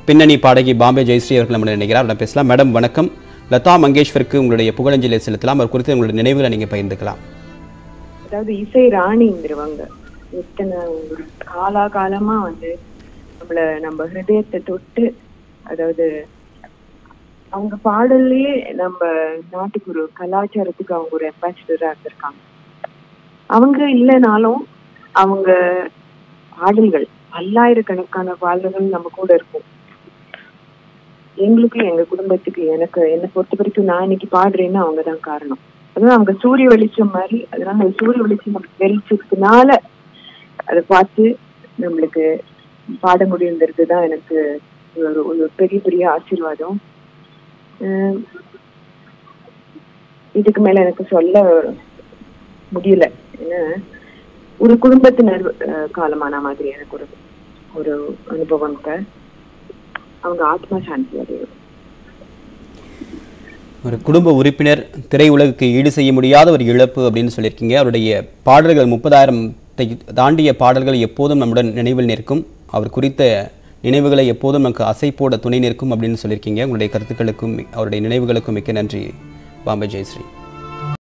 பின்னணி பாடகி பாம்பே ஜெயஸ்ரீ அவர்கள் நம்ம நினைக்கிறார் அவரிடம் பேசலாம் மேடம் வணக்கம் லதா மங்கேஷ்வருக்கு உங்களுடைய புகழஞ்சலியை செலுத்தலாம் அவர் குறித்து உங்களுடைய நினைவுகளை நீங்கள் பகிர்ந்துக்கலாம் அதாவது இசை ராணிங்கிறவங்க எத்தனை ஒரு காலா காலமா வந்து நம்மள நம்ம ஹிருதயத்தை தொட்டு அதாவது அவங்க பாடல்லையே நம்ம நாட்டுக்கு ஒரு கலாச்சாரத்துக்கு அவங்க ஒரு அம்பாசிடரா இருந்திருக்காங்க அவங்க இல்லைனாலும் அவங்க பாடல்கள் பல்லாயிரக்கணக்கான பாடல்கள் நம்ம கூட இருக்கும் எங்களுக்கு எங்க குடும்பத்துக்கு எனக்கு என்னை பொறுத்த வரைக்கும் நான் இன்னைக்கு பாடுறேன்னா அவங்க தான் காரணம் அதாவது அவங்க சூரிய வெளிச்சம் மாதிரி அதனால அந்த சூரிய வெளிச்சம் நமக்கு வெளிச்சத்துனால அதை பார்த்து நம்மளுக்கு பாட முடியுங்கிறது தான் எனக்கு ஒரு ஒரு பெரிய பெரிய ஆசீர்வாதம் உம் இதுக்கு மேல எனக்கு சொல்ல முடியல ஏன்னா ஒரு குடும்பத்தினர் அஹ், காலமான மாதிரி எனக்கு ஒரு ஒரு அனுபவம் இப்ப அவங்க ஆத்மா சாந்தி அடையும் ஒரு குடும்ப உறுப்பினர் திரையுலகுக்கு ஈடு செய்ய முடியாத ஒரு இழப்பு அப்படின்னு சொல்லியிருக்கீங்க அவருடைய பாடல்கள் முப்பதாயிரத்தை தாண்டிய பாடல்கள் எப்போதும் நம்முடன் நினைவில் நிற்கும் அவர் குறித்த நினைவுகளை எப்போதும் நமக்கு அசைப்போட துணை நிற்கும் அப்படின்னு சொல்லியிருக்கீங்க உங்களுடைய கருத்துக்களுக்கும் அவருடைய நினைவுகளுக்கும் மிக்க நன்றி பாம்பே ஜெயஸ்ரீ